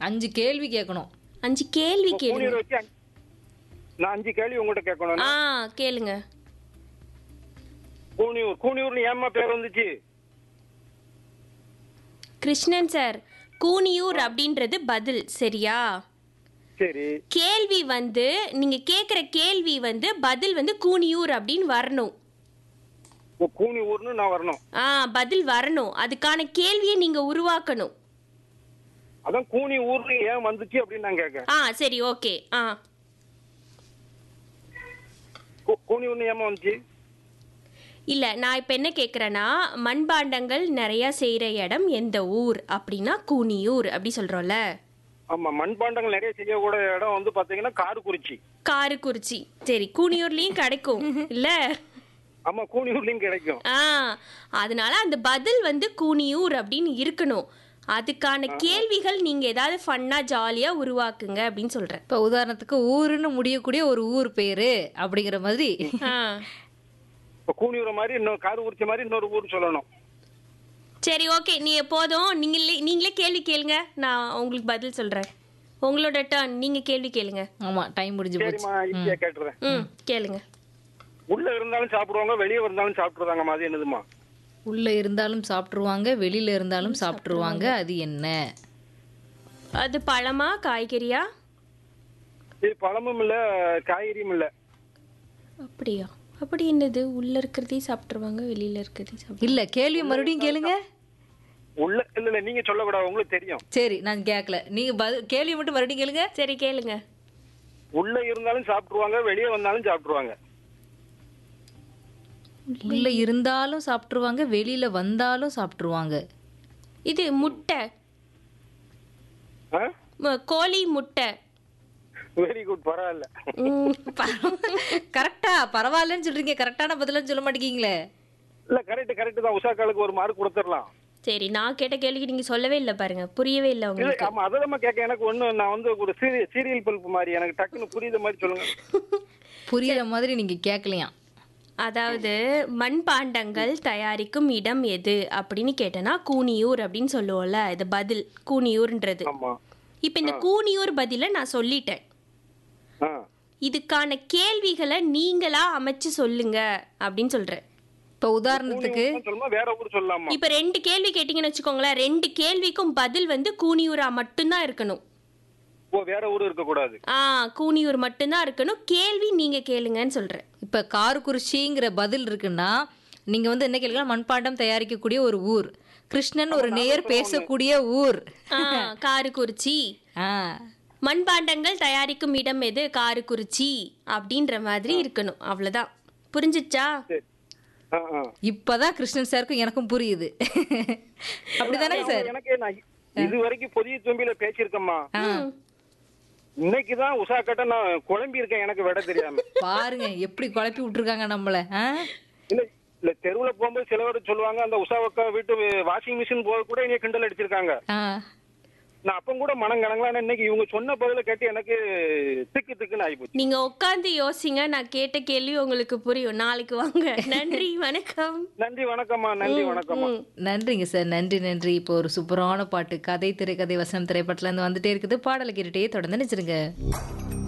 அஞ்சு கேள்வி கேட்கணும் அஞ்சு கேள்வி கேளுங்க கூனியூர் வச்சு அஞ்சு- நான் அஞ்சு கேள்வி உங்கள்கிட்ட கேட்கணும் ஆ கேளுங்க கூனியூர் கூனியூர்னு ஏம்மா பேர் வந்துச்சு கிருஷ்ணன் சார் கூனியூர் அப்படின்றது பதில் சரியா சரி கேள்வி வந்து நீங்க கேக்குற கேள்வி வந்து பதில் வந்து கூனியூர் அப்படின்னு வரணும் இப்போ கூனியூர்னு நான் வரணும் ஆ பதில் வரணும் அதுக்கான கேள்வியை நீங்க உருவாக்கணும் அதான் கூனி ஊர்னு ஏன் வந்துச்சு அப்படின்னு நான் கேட்கறேன் ஆ சரி ஓகே ஆ கூ- கூனியூர்னு ஏமா வந்துச்சு இல்ல நான் இப்ப என்ன கேக்குறேன்னா மண்பாண்டங்கள் நிறைய செய்யற இடம் எந்த ஊர் அப்படின்னா கூனியூர் அப்படி சொல்றோம்ல ஆமா மண்பாண்டங்கள் நிறைய செய்யக்கூடிய இடம் வந்து பாத்தீங்கன்னா காரக்குறிச்சி காரக்குறிச்சி சரி கூனியூர்லயும் கிடைக்கும் இல்ல ஆமா கூனியூர்லயும் கிடைக்கும் ஆ அதனால அந்த பதில் வந்து கூனியூர் அப்படின்னு இருக்கணும் அதுக்கான கேள்விகள் நீங்க ஏதாவது ஃபன்னா ஜாலியா உருவாக்குங்க அப்படின்னு சொல்றேன் இப்போ உதாரணத்துக்கு ஊருன்னு முடியக்கூடிய ஒரு ஊர் பேரு அப்படிங்கிற மாதிரி ஆ. இப்போ கூனியூர் மாதிரி இன்னொரு காரக்குறிச்சி மாதிரி இன்னொரு ஊர் சொல்லணும் சரி ஓகே நீ போதும் நீங்களே நீங்களே கேள்வி கேளுங்க நான் உங்களுக்கு பதில் சொல்றேன் உங்களோட டர்ன் நீங்க கேள்வி கேளுங்க ஆமா டைம் முடிஞ்சு போச்சு சரிம்மா ஈஸியா கேட்டுறேன் ம் கேளுங்க உள்ள இருந்தாலும் சாப்பிடுவாங்க வெளியே இருந்தாலும் சாப்பிட்டுருவாங்க அது என்னதுமா உள்ள இருந்தாலும் சாப்பிட்டுருவாங்க வெளியில இருந்தாலும் சாப்பிட்டுருவாங்க அது என்ன அது பழமா காய்கறியா இது பழமும் இல்ல காய்கறியும் இல்ல அப்படியா அப்படி என்னது உள்ள இருக்கிறதையும் சாப்பிட்டுருவாங்க வெளியில இருக்கிறதையும் சாப்பிட்டு இல்ல கேள்வி மறுபடியும் கேளுங்க உள்ள இல்ல இல்ல நீங்க சொல்லக்கூடாது உங்களுக்கு தெரியும் சரி நான் கேட்கல நீங்க பதில் கேள்வி மட்டும் மறுபடியும் கேளுங்க சரி கேளுங்க உள்ள இருந்தாலும் சாப்பிட்டுருவாங்க வெளியே வந்தாலும் சாப்பிட்டுருவாங்க உள்ள இருந்தாலும் சாப்பிட்டுருவாங்க வெளியில வந்தாலும் சாப்பிட்டுருவாங்க இது முட்டை ஆ ம- கோழி முட்டை வெரி குட் பரவாயில்ல ம், கரெக்டா பரவாயில்லன்னு சொல்றீங்க கரெக்டான பதிலன்னு சொல்ல மாட்டேங்கீங்களே இல்ல கரெக்ட் கரெக்ட் தான் உஷாக்காலுக்கு ஒரு மார்க் கொடுத்துடலாம் சரி நான் கேட்ட கேள்விக்கு நீங்க சொல்லவே இல்லை பாருங்க புரியவே இல்லை இல்ல உங்களுக்கு ஆமா அதெல்லாம் கேட்க எனக்கு ஒண்ணு நான் வந்து ஒரு சீரியல் சீரியல் பல்ப் மாதிரி எனக்கு டக்குன்னு புரியுத மாதிரி சொல்லுங்க புரியுற மாதிரி நீங்க கேட்கலையாம் அதாவது மண்பாண்டங்கள் தயாரிக்கும் இடம் எது அப்படின்னு கேட்டனா கூனியூர் அப்படின்னு சொல்லுவோம்ல இது பதில் கூனியூர்ன்றது ஆமா இப்போ இந்த கூனியூர் பதில நான் சொல்லிட்டேன் ஆ இதுக்கான கேள்விகளை நீங்களா அமைச்சு சொல்லுங்க அப்படின்னு சொல்றேன் இப்போ உதாரணத்துக்கு கூனியூர் சொல்லுமா வேற ஊர் சொல்லலாமா இப்போ ரெண்டு கேள்வி கேட்டிங்கன்னு வச்சுக்கோங்களேன் ரெண்டு கேள்விக்கும் பதில் வந்து கூனியூரா மட்டும்தான் இருக்கணும் ஓ வேற ஊர் இருக்க கூடாது ஆ கூனியூர் மட்டும்தான் இருக்கணும் கேள்வி நீங்க கேளுங்கன்னு சொல்றேன் இப்ப காரக்குறிச்சிங்கிற பதில் இருக்குன்னா நீங்க வந்து என்ன கேளுங்க மண்பாண்டம் தயாரிக்கக்கூடிய ஒரு ஊர் கிருஷ்ணன் ஒரு நேயர் பேசக்கூடிய ஊர் ஆ, காரக்குறிச்சி ஆ மண்பாண்டங்கள் தயாரிக்கும் இடம் எது காரக்குறிச்சி அப்படின்ற மாதிரி இருக்கணும் அவ்வளவுதான் புரிஞ்சிச்சா சரி ஆ ஆ இப்பதான் கிருஷ்ணன் சாருக்கும் எனக்கும் புரியுது அப்படிதானே சார் எனக்கு நான் இது வரைக்கும் புதிய தும்பியில பேசியிருக்கேம்மா ஆ, இன்னைக்குதான் உஷா கட்ட நான் குழம்பி இருக்கேன் எனக்கு விட தெரியாம பாருங்க எப்படி குழப்பி விட்டுருக்காங்க நம்மள ஆ? இல்ல இல்ல தெருவுல போகும்போது சிலவர் சொல்லுவாங்க அந்த உஷாவுக்கா வீட்டு வாஷிங் மிஷின் போக கூட என்னைய கிண்டல் அடிச்சிருக்காங்க ஆ. நான் அப்ப கூட மனம் கலங்கலாம் இன்னைக்கு இவங்க சொன்ன பதில கேட்டு எனக்கு திக்கு திக்குன்னு ஆயிப்போச்சு நீங்க உட்காந்து யோசிங்க நான் கேட்ட கேள்வி உங்களுக்கு புரியும் நாளைக்கு வாங்க நன்றி வணக்கம் நன்றி வணக்கம்மா நன்றி வணக்கம்மா ம். நன்றிங்க சார் நன்றி நன்றி இப்போ ஒரு சூப்பரான பாட்டு கதை திரைக்கதை வசனம் திரைப்படத்துல இருந்து வந்துட்டே இருக்குது பாடலை கேட்டுட்டே தொடர்ந்து நினைச்சிருங்க